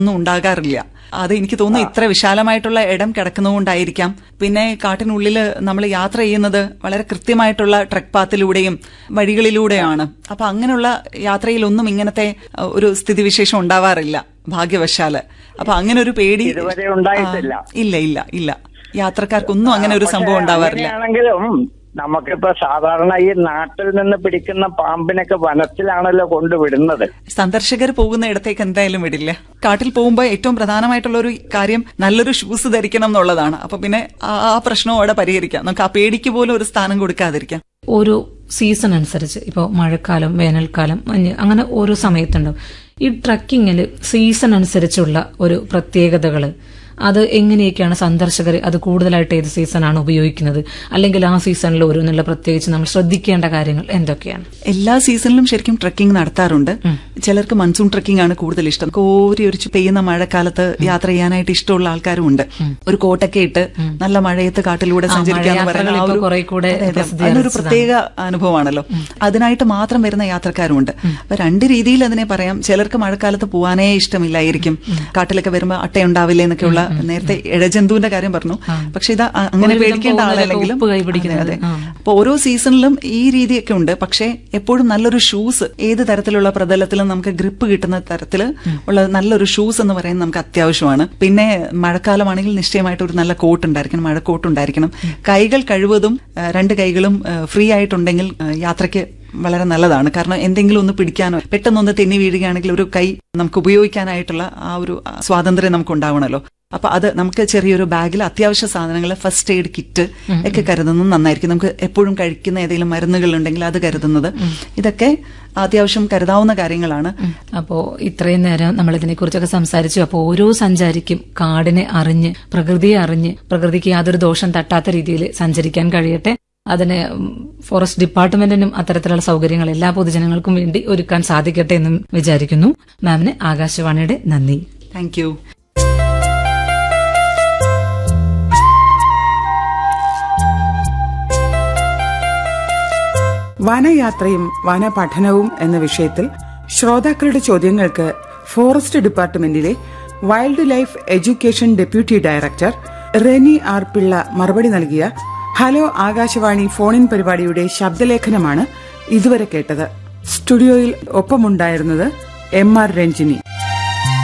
ഒന്നും ഉണ്ടാകാറില്ല അത് എനിക്ക് തോന്നുന്നു ഇത്ര വിശാലമായിട്ടുള്ള ഇടം കിടക്കുന്നതുകൊണ്ടായിരിക്കാം പിന്നെ കാട്ടിനുള്ളിൽ നമ്മൾ യാത്ര ചെയ്യുന്നത് വളരെ കൃത്യമായിട്ടുള്ള ട്രക്ക് പാത്തിലൂടെയും വഴികളിലൂടെയാണ് അപ്പൊ അങ്ങനെയുള്ള യാത്രയിലൊന്നും ഇങ്ങനത്തെ അഹ്, ഒരു സ്ഥിതിവിശേഷം ഉണ്ടാവാറില്ല ഭാഗ്യവശാല് അപ്പൊ അങ്ങനെ ഒരു പേടി ഇതുവരെ ഉണ്ടായിട്ടില്ല. ആ, ഇല്ല ഇല്ല ഇല്ല യാത്രക്കാർക്കൊന്നും അങ്ങനെ ഒരു പക്ഷേ സംഭവം ഉണ്ടാവാറില്ല അങ്ങനെയാണെങ്കിലും നമുക്കിപ്പോ സാധാരണ ഈ നാട്ടിൽ നിന്ന് പിടിക്കുന്ന പാമ്പിനൊക്കെ വനത്തിലാണല്ലോ കൊണ്ടുവിടുന്നത് സന്ദർശകർ പോകുന്ന ഇടത്തേക്ക് എന്തായാലും വിടില്ല കാട്ടിൽ പോകുമ്പോൾ ഏറ്റവും പ്രധാനമായിട്ടുള്ള ഒരു കാര്യം നല്ലൊരു ഷൂസ് ധരിക്കണം എന്നുള്ളതാണ് അപ്പൊ പിന്നെ ആ ആ പ്രശ്നവും അവിടെ പരിഹരിക്കാം നമുക്ക് ആ പേടിക്ക് പോലും ഒരു സ്ഥാനം കൊടുക്കാതിരിക്കാം ഓരോ സീസൺ അനുസരിച്ച് ഇപ്പോൾ മഴക്കാലം വേനൽക്കാലം മഞ്ഞ് അങ്ങനെ ഓരോ സമയത്തുണ്ടാവും ഈ ട്രക്കിങ്ങിൽ സീസൺ അനുസരിച്ചുള്ള ഒരു പ്രത്യേകതകൾ അത് എങ്ങനെയൊക്കെയാണ് സന്ദർശകർ അത് കൂടുതലായിട്ട് ഏത് സീസണാണ് ഉപയോഗിക്കുന്നത് അല്ലെങ്കിൽ ആ സീസണിൽ ഓരോന്നുള്ള പ്രത്യേകിച്ച് നമ്മൾ ശ്രദ്ധിക്കേണ്ട കാര്യങ്ങൾ എന്തൊക്കെയാണ് എല്ലാ സീസണിലും ശരിക്കും ട്രക്കിംഗ് നടത്താറുണ്ട് ചിലർക്ക് മൺസൂൺ ട്രക്കിംഗ് ആണ് കൂടുതൽ ഇഷ്ടം കോരി ഒരു പെയ്യുന്ന മഴക്കാലത്ത് യാത്ര ചെയ്യാനായിട്ട് ഇഷ്ടമുള്ള ആൾക്കാരും ഉണ്ട് ഒരു കോട്ടൊക്കെ ഇട്ട് നല്ല മഴയത്ത് കാട്ടിലൂടെ ആ, സഞ്ചരിക്കുക എന്ന് മഴയാത്രകൾ പറയുന്ന ആ ഇപ്പോ ഒരു- കുറെ കൂടെ അതെ, അതെ. പ്രസിദ്ധി അതിനൊരു ആർജിച്ചതാണ്. പ്രത്യേക അനുഭവമാണല്ലോ അതിനായിട്ട് മാത്രം വരുന്ന യാത്രക്കാരുമുണ്ട് അപ്പൊ രണ്ട് രീതിയിൽ അതിനെ പറയാം ചിലർക്ക് മഴക്കാലത്ത് പോകാനേ ഇഷ്ടമില്ലായിരിക്കും കാട്ടിലൊക്കെ വരുമ്പോൾ അട്ടയുണ്ടാവില്ലേ എന്നൊക്കെയുള്ള നേരത്തെ ഇഴജന്തുവിന്റെ കാര്യം പറഞ്ഞു പക്ഷെ ഇത് അ- അങ്ങനെ ഒരുവിധം പേടിക്കേണ്ട പോകുന്നവരൊക്കെ ആളല്ലെങ്കിലും ഉപ്പ് കൈപിടിക്കുന്നത്. അതെ, അതെ. ആ. അപ്പൊ ഓരോ സീസണിലും ഈ രീതിയൊക്കെ ഉണ്ട് പക്ഷെ എപ്പോഴും നല്ലൊരു ഷൂസ് ഏത് തരത്തിലുള്ള പ്രതലത്തിലും നമുക്ക് ഗ്രിപ്പ് കിട്ടുന്ന തരത്തിൽ ഉള്ള നല്ലൊരു ഷൂസ് എന്ന് പറയുന്നത് നമുക്ക് അത്യാവശ്യമാണ് പിന്നെ മഴക്കാലമാണെങ്കിൽ നിശ്ചയമായിട്ട് ഒരു നല്ല കോട്ട് ഉണ്ടായിരിക്കണം മഴക്കോട്ട് ഉണ്ടായിരിക്കണം കൈകൾ കഴിവതും ആ, രണ്ട് കൈകളും ഫ്രീ ആയിട്ടുണ്ടെങ്കിൽ ആ, യാത്രയ്ക്ക് വളരെ നല്ലതാണ് കാരണം എന്തെങ്കിലും ഒന്ന് പിടിക്കാനോ പെട്ടെന്നൊന്ന് തെന്നി വീഴുകയാണെങ്കിൽ ഒരു കൈ നമുക്ക് ഉപയോഗിക്കാനായിട്ടുള്ള ആ ഒരു ആ, സ്വാതന്ത്ര്യം നമുക്ക് ഉണ്ടാവണമല്ലോ അപ്പൊ അത് നമുക്ക് ചെറിയൊരു ബാഗിൽ അത്യാവശ്യ സാധനങ്ങൾ ഫസ്റ്റ് എയ്ഡ് കിറ്റ് ഒക്കെ കരുതുന്നത് നന്നായിരിക്കും നമുക്ക് എപ്പോഴും കഴിക്കുന്ന ഏതെങ്കിലും മരുന്നുകൾ ഉണ്ടെങ്കിൽ അത് കരുതുന്നത് ഇതൊക്കെ അത്യാവശ്യം കരുതാവുന്ന കാര്യങ്ങളാണ് അപ്പോ ഇത്രയും നേരം നമ്മൾ ഇതിനെക്കുറിച്ചൊക്കെ സംസാരിച്ചു അപ്പോൾ ഓരോ സഞ്ചാരിക്കും കാടിനെ അറിഞ്ഞ് പ്രകൃതിയെ അറിഞ്ഞ് പ്രകൃതിക്ക് യാതൊരു ദോഷം തട്ടാത്ത രീതിയിൽ സഞ്ചരിക്കാൻ കഴിയട്ടെ അതിന് ഉം, ഫോറസ്റ്റ് ഡിപ്പാർട്ട്മെന്റിനും അത്തരത്തിലുള്ള സൗകര്യങ്ങൾ എല്ലാ പൊതുജനങ്ങൾക്കും വേണ്ടി ഒരുക്കാൻ സാധിക്കട്ടെ എന്നും വിചാരിക്കുന്നു മാമിന് ആകാശവാണിയുടെ നന്ദി താങ്ക് യു വനയാത്രയും വനപഠനവും എന്ന വിഷയത്തിൽ ശ്രോതാക്കളുടെ ചോദ്യങ്ങൾക്ക് ഫോറസ്റ്റ് ഡിപ്പാർട്ട്മെന്റിലെ wildlife education deputy director Reni R Pillai മറുപടി നൽകിയ ഹലോ ആകാശവാണി ഫോണിൻ പരിപാടിയുടെ ശബ്ദലേഖനമാണ് ഇതുവരെ കേട്ടത് സ്റ്റുഡിയോയിൽ ഒപ്പമുണ്ടായിരുന്നത് എം ആർ രഞ്ജിനി